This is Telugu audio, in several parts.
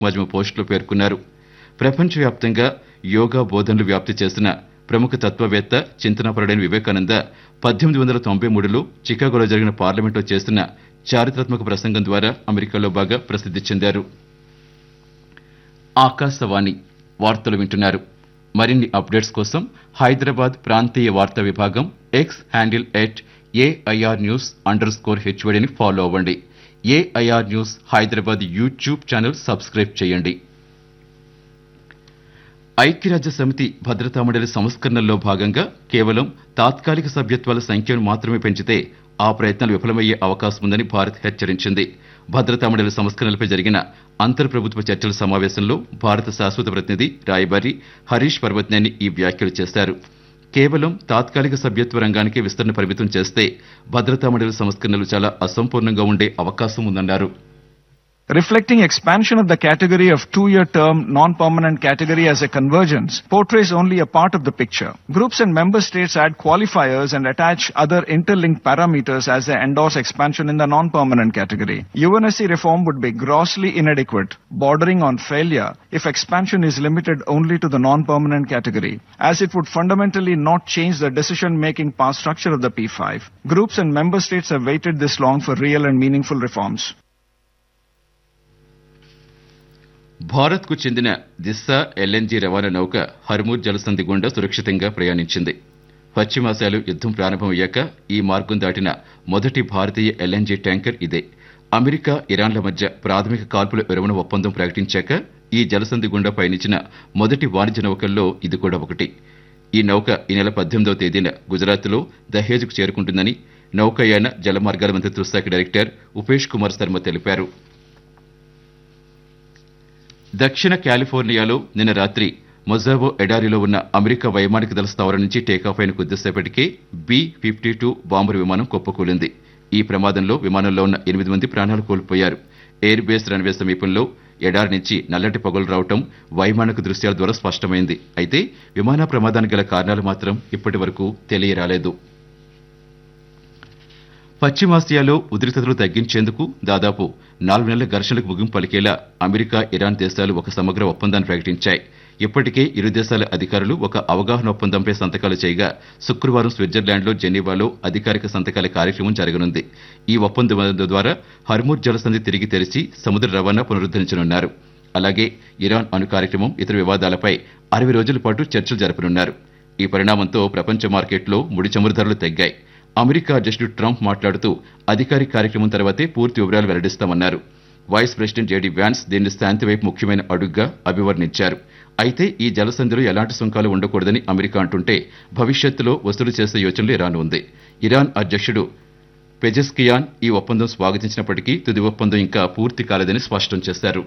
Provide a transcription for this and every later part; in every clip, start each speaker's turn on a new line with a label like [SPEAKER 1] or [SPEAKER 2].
[SPEAKER 1] మజ్ము పోస్టులో పేర్కొన్నారు ప్రపంచవ్యాప్తంగా యోగా బోధనలు వ్యాప్తి చేసిన ప్రముఖ తత్వవేత్త చింతనపరుడైన వివేకానంద పద్దెనిమిది వందల తొంభై మూడులో చికాగోలో జరిగిన పార్లమెంట్లో చేసిన చారిత్రాత్మక ప్రసంగం ద్వారా అమెరికాలో బాగా ప్రసిద్ధి చెందారు ఆకాశవాణి వార్తలు వింటున్నారు మరిన్ని అప్డేట్స్ కోసం హైదరాబాద్ ప్రాంతీయ వార్తా విభాగం X handle at AIR news underscore హెచ్వడిని ఫాలో అవ్వండి AIR news Hyderabad YouTube channel subscribe చేయండి ఐక్యరాజ్య సమితి భద్రతా మండలి సంస్కరణల్లో భాగంగా కేవలం తాత్కాలిక సభ్యత్వాల సంఖ్యను మాత్రమే పెంచితే ఆ ప్రయత్నాలు విఫలమయ్యే అవకాశం ఉందని భారత్ హెచ్చరించింది భద్రతా మండలి సంస్కరణలపై జరిగిన అంతర్ ప్రభుత్వ చర్చల సమావేశంలో భారత శాశ్వత ప్రతినిధి రాయబారి హరీష్ పర్వత్నేని ఈ వ్యాఖ్యలు చేశారు కేవలం తాత్కాలిక సభ్యత్వ రంగానికి విస్తరణ పరిమితం చేస్తే భద్రతా మండలి సంస్కరణలు చాలా అసంపూర్ణంగా ఉండే అవకాశం ఉందన్నారు
[SPEAKER 2] reflecting expansion of the category of two-year term non-permanent category as a convergence portrays only a part of the picture. Groups and member states add qualifiers and attach other interlinked parameters as they endorse expansion in the non-permanent category. UNSC reform would be grossly inadequate, bordering on failure if expansion is limited only to the non-permanent category, as it would fundamentally not change the decision-making power structure of the P5. Groups and member states have waited this long for real and meaningful reforms.
[SPEAKER 1] భారత్కు చెందిన దిశ ఎల్ఎన్జీ రవాణా నౌక హర్మూర్ జలసంధి గుండా సురక్షితంగా ప్రయాణించింది పశ్చిమాసియాలో యుద్దం ప్రారంభమయ్యాక ఈ మార్గం దాటిన మొదటి భారతీయ ఎల్ఎన్జీ ట్యాంకర్ ఇదే అమెరికా ఇరాన్ల మధ్య ప్రాథమిక కాల్పుల విరమణ ఒప్పందం ప్రకటించాక ఈ జలసంధి గుండా పయనించిన మొదటి వాణిజ్య నౌకల్లో ఇది కూడా ఒకటి ఈ నౌక ఈ నెల పద్దెనిమిదవ తేదీన గుజరాత్లో దహేజ్కు చేరుకుంటుందని నౌకాయాన జలమార్గాల మంత్రిత్వ శాఖ డైరెక్టర్ ఉపేష్ కుమార్ శర్మ తెలిపారు దక్షిణ కాలిఫోర్నియాలో నిన్న రాత్రి మొజాబో ఎడారిలో ఉన్న అమెరికా వైమానిక దళ స్థావరం నుంచి టేకాఫ్ అయిన కొద్దిసేపటికే బి ఫిఫ్టీ టూ బాంబర్ విమానం కుప్పకూలింది ఈ ప్రమాదంలో విమానంలో ఉన్న ఎనిమిది మంది ప్రాణాలు కోల్పోయారు ఎయిర్ బేస్ రన్వే సమీపంలో ఎడారి నుంచి నల్లటి పొగలు రావటం వైమానిక దృశ్యాల ద్వారా స్పష్టమైంది అయితే విమాన ప్రమాదానికి గల కారణాలు మాత్రం ఇప్పటి వరకు తెలియరాలేదు పశ్చిమాసియాలో ఉద్రిక్తతలు తగ్గించేందుకు దాదాపు నాలుగు నెలల ఘర్షణలకు ముగింపు పలికేలా అమెరికా ఇరాన్ దేశాలు ఒక సమగ్ర ఒప్పందాన్ని ప్రకటించాయి ఇప్పటికే ఇరు దేశాల అధికారులు ఒక అవగాహన ఒప్పందంపై సంతకాలు చేయగా శుక్రవారం స్విట్జర్లాండ్లో జెనీవాలో అధికారిక సంతకాల కార్యక్రమం జరగనుంది ఈ ఒప్పందం ద్వారా హర్మూర్ జలసంధి తిరిగి తెరిచి సముద్ర రవాణా పునరుద్ధరించనున్నారు అలాగే ఇరాన్ అణు కార్యక్రమం ఇతర వివాదాలపై అరవై రోజుల పాటు చర్చలు జరపనున్నారు ఈ పరిణామంతో ప్రపంచ మార్కెట్లో ముడి చమురు ధరలు తగ్గాయి అమెరికా అధ్యక్షుడు ట్రంప్ మాట్లాడుతూ అధికారిక కార్యక్రమం తర్వాతే పూర్తి వివరాలు వెల్లడిస్తామన్నారు వైస్ ప్రెసిడెంట్ జేడీ వ్యాన్స్ దీన్ని శాంతి వైపు ముఖ్యమైన అడుగ్గా అభివర్ణించారు అయితే ఈ జలసంధిలో ఎలాంటి సుంకాలు ఉండకూడదని అమెరికా అంటుంటే భవిష్యత్తులో వసూలు చేసే యోచనలు ఇరాన్ ఉంది ఇరాన్ అధ్యక్షుడు పెజెస్కియాన్ ఈ ఒప్పందం స్వాగతించినప్పటికీ తుది ఒప్పందం ఇంకా పూర్తి కాలేదని స్పష్టం చేశారు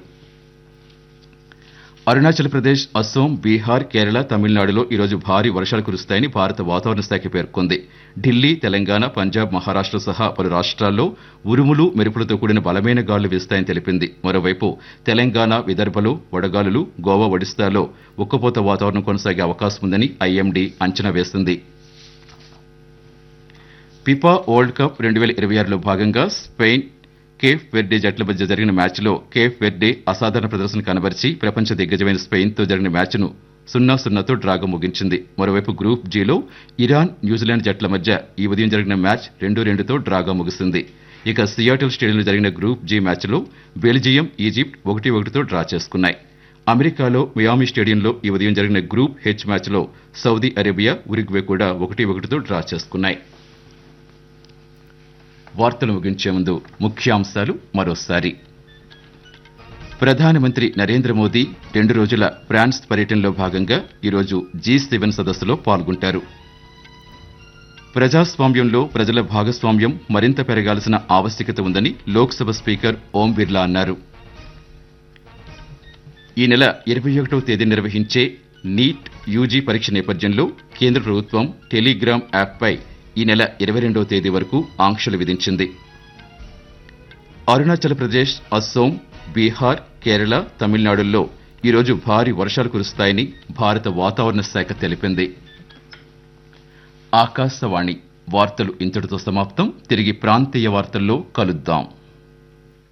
[SPEAKER 1] అరుణాచల్ ప్రదేశ్ అస్సోం బీహార్ కేరళ తమిళనాడులో ఈరోజు భారీ వర్షాలు కురుస్తాయని భారత వాతావరణ శాఖ పేర్కొంది ఢిల్లీ తెలంగాణ పంజాబ్ మహారాష్ట్ర సహా పలు రాష్ట్రాల్లో ఉరుములు మెరుపులతో కూడిన బలమైన గాలులు వీస్తాయని తెలిపింది మరోవైపు తెలంగాణ విదర్భలో వడగాలులు గోవా ఒడిస్తాలో ఉక్కపోత వాతావరణం కొనసాగే అవకాశం ఉందని ఐఎండీ అంచనా వేసింది పిపా వరల్డ్ కప్ రెండు వేల ఇరవై ఆరులో భాగంగా స్పెయిన్ కేఫ్ వెర్డే జట్ల మధ్య జరిగిన మ్యాచ్లో కేఫ్ వెర్డే అసాధారణ ప్రదర్శన కనబరిచి ప్రపంచ దిగ్గజమైన స్పెయిన్తో జరిగిన మ్యాచ్ను సున్నా సున్నాతో డ్రాగా ముగించింది మరోవైపు గ్రూప్ జీలో ఇరాన్ న్యూజిలాండ్ జట్ల మధ్య ఈ ఉదయం జరిగిన మ్యాచ్ రెండు రెండుతో డ్రాగా ముగిసింది ఇక సియాటిల్ స్టేడియంలో జరిగిన గ్రూప్ జీ మ్యాచ్లో బెల్జియం ఈజిప్ట్ ఒకటి ఒకటితో డ్రా చేసుకున్నాయి అమెరికాలో మియామి స్టేడియంలో ఈ ఉదయం జరిగిన గ్రూప్ హెచ్ మ్యాచ్లో సౌదీ అరేబియా ఉరుగ్వే కూడా ఒకటి ఒకటితో డ్రా చేసుకున్నాయి వార్తలు ముగించే ముందు ముఖ్యాంశాలు మరోసారి ప్రధానమంత్రి నరేంద్ర మోదీ రెండు రోజుల ఫ్రాన్స్ పర్యటనలో భాగంగా ఈరోజు జీ సెవెన్ సదస్సులో పాల్గొంటారు ప్రజాస్వామ్యంలో ప్రజల భాగస్వామ్యం మరింత పెరగాల్సిన ఆవశ్యకత ఉందని లోక్సభ స్పీకర్ ఓం బిర్లా అన్నారు ఈ నెల ఇరవై ఒకటవ తేదీ నిర్వహించే నీట్ యూజీ పరీక్ష నేపథ్యంలో కేంద్ర ప్రభుత్వం టెలిగ్రామ్ యాప్పై ఈ నెల ఇరవై రెండవ తేదీ వరకు ఆంక్షలు విధించింది అరుణాచల్ ప్రదేశ్ అస్సోం బీహార్ కేరళ తమిళనాడుల్లో ఈరోజు భారీ వర్షాలు కురుస్తాయని భారత వాతావరణ శాఖ తెలిపింది ఆకాశవాణి వార్తలు ఇంతటితో సమాప్తం తిరిగి ప్రాంతీయ వార్తల్లో కలుద్దాం